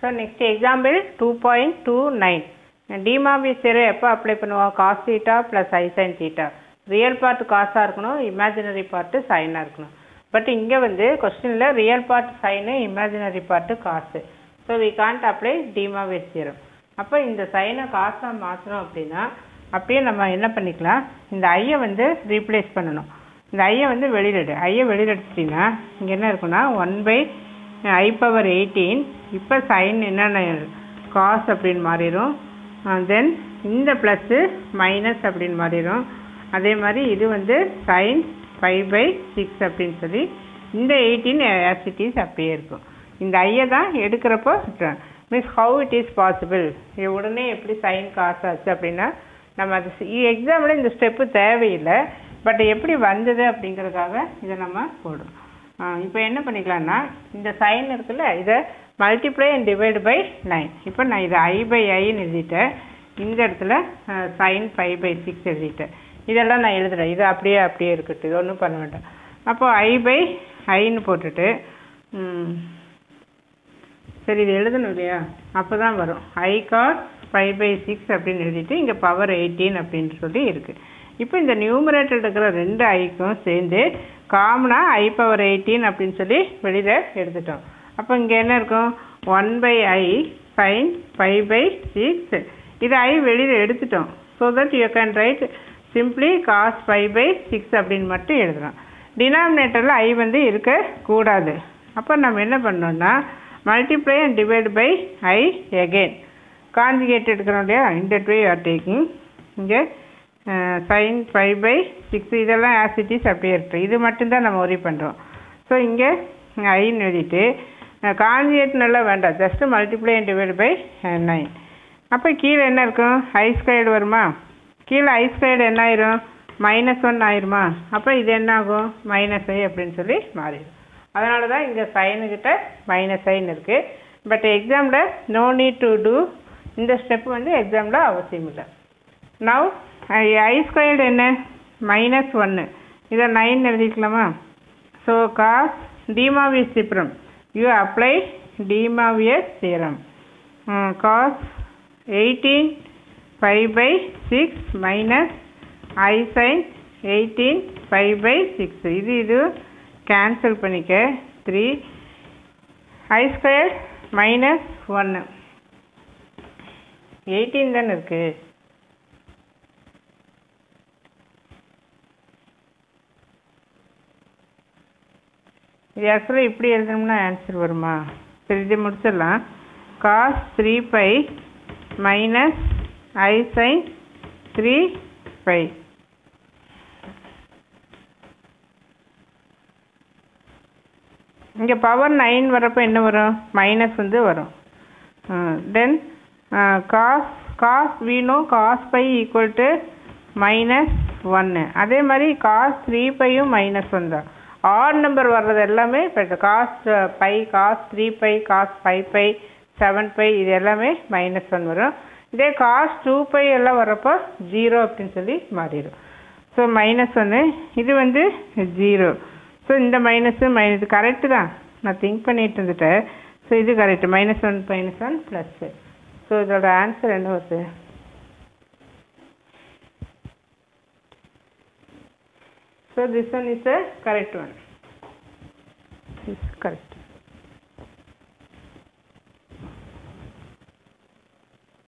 So next example two point two nine De Moivre's theorem எப்போ apply பண்ணுவோம் cos theta plus i sine theta real part காசாக இருக்கணும் imaginary part சைனாக இருக்கணும் but இங்கே வந்து கொஸ்டினில் real part sine imaginary part cos so we can't apply De Moivre's theorem அப்போ இந்த சைனை காசாக மாற்றணும் அப்படின்னா அப்படியே நம்ம என்ன பண்ணிக்கலாம் இந்த ஐயை வந்து ரீப்ளேஸ் பண்ணணும் இந்த ஐயை வந்து வெளியில் எடு ஐயை வெளியில் எடுத்துட்டிங்கன்னா இங்கே என்ன இருக்குன்னா one by i power eighteen இப்போ சைன் என்னென்ன காஸ் அப்படின்னு மாறிடும் தென் இந்த ப்ளஸ்ஸு மைனஸ் அப்படின்னு மாறிடும் அதே மாதிரி இது வந்து சைன் ஃபைவ் பை சிக்ஸ் அப்படின்னு சொல்லி இந்த எயிட்டீன் ஆசிட்டிஸ் அப்படியே இருக்கும் இந்த ஐயை தான் எடுக்கிறப்போ means how it is possible இது உடனே எப்படி சைன் காசு ஆச்சு அப்படின்னா நம்ம அது எக்ஸாமில் இந்த ஸ்டெப்பு தேவையில்லை பட் எப்படி வந்தது அப்படிங்கிறதுக்காக இதை நம்ம போடுறோம் இப்போ என்ன பண்ணிக்கலாம்னா இந்த சைன் இருக்குல்ல இதை multiply and divide by nine இப்போ நான் இதை ஐ பை ஐன்னு எழுதிட்டேன் இந்த இடத்துல சைன் ஃபைவ் பை சிக்ஸ் எழுதிட்டேன் இதெல்லாம் நான் எழுதுறேன் இது அப்படியே அப்படியே இருக்கட்டும் இது ஒன்றும் பண்ண வேண்டாம் அப்போ ஐ பை ஐன்னு போட்டுட்டு ம், சரி இது எழுதணும் இல்லையா அப்போ தான் வரும் i cos five by six அப்படின்னு எழுதிட்டு இங்கே பவர் எயிட்டீன் அப்படின்னு சொல்லி இருக்குது இப்போ இந்த நியூமரேட்டர் இருக்கிற ரெண்டு ஐக்கும் சேர்ந்து காமனாக ஐ பவர் எயிட்டீன் அப்படின்னு சொல்லி வெளியில் எடுத்துட்டோம் அப்போ இங்கே என்ன இருக்கும் one by i sine five by six இது ஐ வெளியில் எடுத்துட்டோம் so that you can write simply cos five by six அப்படின்னு மட்டும் எழுதலாம் டினாமினேட்டரில் ஐ வந்து இருக்கக்கூடாது அப்போ நம்ம என்ன பண்ணோம்னா multiply and divide by i again conjugate எடுக்கிறோம் இல்லையா இந்த வே ஆர் டேக்கிங் இங்கே சைன் ஃபைவ் பை சிக்ஸ் இதெல்லாம் ஆசிட்டிஸ் அப்படியே இருக்கு இது மட்டும்தான் நம்ம ஒரி பண்ணுறோம் ஸோ இங்கே ஐன்னு எழுதிட்டு காஞ்சிகேட் நல்லா வேண்டாம் just multiply and divide by nine அப்போ கீழே என்ன இருக்கும் ஐ ஸ்கொயர்டு வருமா கீழே ஐ ஸ்கொயர்டு என்ன ஆயிரும் மைனஸ் ஒன் ஆயிருமா அப்போ இது என்ன ஆகும் மைனஸ் ஐ அப்படின்னு சொல்லி மாறிடும் அதனால தான் இங்கே சைனுக்கிட்ட மைனஸ் ஐன்னு இருக்குது பட் எக்ஸாமில் நோ நீட் டு டூ இந்த ஸ்டெப் வந்து எக்ஸாமில் அவசியம் இல்லை நவ் ஐ ஸ்கொயர்டு என்ன மைனஸ் ஒன்று இதை நைன் எழுதிக்கலாமா so cos De Moivre's theorem you apply De Moivre's theorem cos eighteen five by six minus i sine eighteen five by six இது இது கேன்சல் பண்ணிக்க த்ரீ ஐ ஸ்கொயர் மைனஸ் ஒன்று எயிட்டீன் தானே இருக்குது இது ஆக்சுவலாக இப்படி எழுதணும்னா ஆன்சர் வருமா சரி இதை முடிச்சிடலாம் cos three by minus i sine three by இங்கே பவர் நைன் வரப்போ என்ன வரும் மைனஸ் வந்து வரும் தென் காஸ் காஸ் வீணோ cos by equal to minus ஒன்று அதே மாதிரி காஸ் த்ரீ பையும் மைனஸ் ஒன் தான் ஆட் நம்பர் வர்றது எல்லாமே இப்போ cos by cos three by cos five by seven by இது எல்லாமே மைனஸ் ஒன் வரும் இதே காஸ் டூ பை எல்லாம் வரப்போ ஜீரோ அப்படின்னு சொல்லி மாறிடும் ஸோ மைனஸ் ஒன்று இது வந்து ஜீரோ ஸோ இந்த மைனஸு மைனஸ் கரெக்டு தான் நான் திங்க் பண்ணிட்டு இருந்துட்டேன் ஸோ இது correct minus one minus one plus so இதோட ஆன்சர் என்ன வருது So this one is the correct one. Is correct.